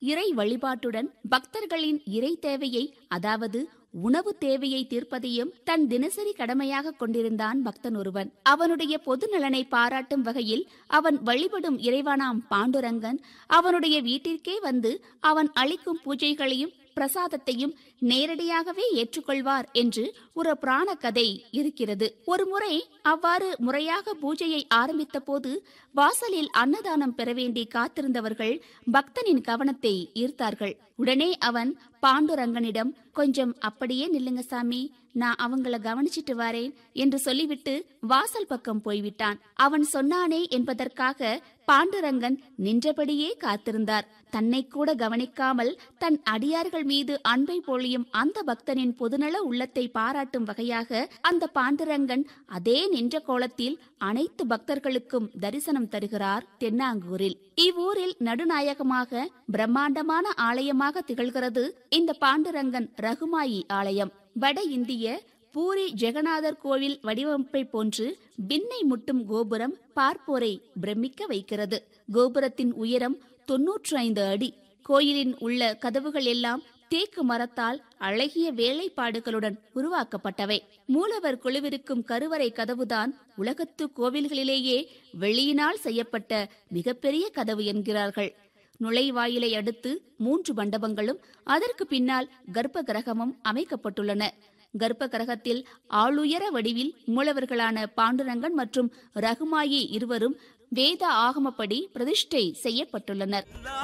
இறை வழிபாட்டுடன் பக்தர்களின் இறை தேவையை அதாவது உணவு தேவையை தீர்ப்பதையும் தன் தினசரி கடமையாக கொண்டிருந்தான் பக்தன் ஒருவன் அவனுடைய பொது நலனை பாராட்டும் வகையில் அவன் வழிபடும் இறைவனாம் பாண்டுரங்கன் அவனுடைய வீட்டிற்கே வந்து அவன் அளிக்கும் பூஜைகளையும் பிரசாதத்தையும் நேரடியாகவே ஏற்றுக்கொள்வார் என்று ஒரு புராண கதை இருக்கிறது ஒருமுறை அவ்வாறு முறையாக பூஜையை ஆரம்பித்த போது வாசலில் அன்னதானம் பெற வேண்டி காத்திருந்தவர்கள் பக்தனின் கவனத்தை ஈர்த்தார்கள் உடனே அவன் பாண்டுரங்கனிடம் கொஞ்சம் அப்படியே நில்லுங்க சாமி நான் அவங்கள கவனிச்சிட்டு வரேன் என்று சொல்லிவிட்டு வாசல் பக்கம் போய்விட்டான் அவன் சொன்னானே என்பதற்காக பாண்டுரங்கன் நின்றபடியே காத்திருந்தார் தன்னை கூட கவனிக்காமல் தன் அடியார்கள் மீது அன்பை பொழியும் அந்த பக்தனின் பொதுநல உள்ளத்தை பாராட்டும் வகையாக அந்த பாண்டுரங்கன் அதே நின்ற கோலத்தில் அனைத்து பக்தர்களுக்கும் தரிசனம் தருகிறார் தென்னாங்கூரில் இவ்வூரில் நடுநாயகமாக பிரம்மாண்டமான ஆலயமாக திகழ்கிறது இந்த பாண்டுரங்கன் ரகுமாயி ஆலயம் வட இந்திய பூரி ஜெகநாதர் கோவில் வடிவமைப்பை போன்று விண்ணை முட்டும் கோபுரம் பார்ப்போரை பிரமிக்க வைக்கிறது கோபுரத்தின் உயரம் தொன்னூற்று ஐந்து அடி கோயிலின் உள்ள கதவுகள் எல்லாம் தேக்கு மரத்தால் அழகிய வேலைப்பாடுகளுடன் உருவாக்கப்பட்டவை மூலவர் குழுவிருக்கும் கருவறை கதவுதான் உலகத்து கோவில்களிலேயே வெளியினால் செய்யப்பட்ட மிகப்பெரிய கதவு என்கிறார்கள் நுழைவாயிலை அடுத்து மூன்று மண்டபங்களும் அதற்கு பின்னால் கர்ப்ப கிரகமும் அமைக்கப்பட்டுள்ளன கர்ப்ப கிரகத்தில் ஆளுயர வடிவில் மூலவர்களான பாண்டுரங்கன் மற்றும் ரகுமாயி இருவரும் வேத ஆகமப்படி பிரதிஷ்டை செய்யப்பட்டுள்ளனர்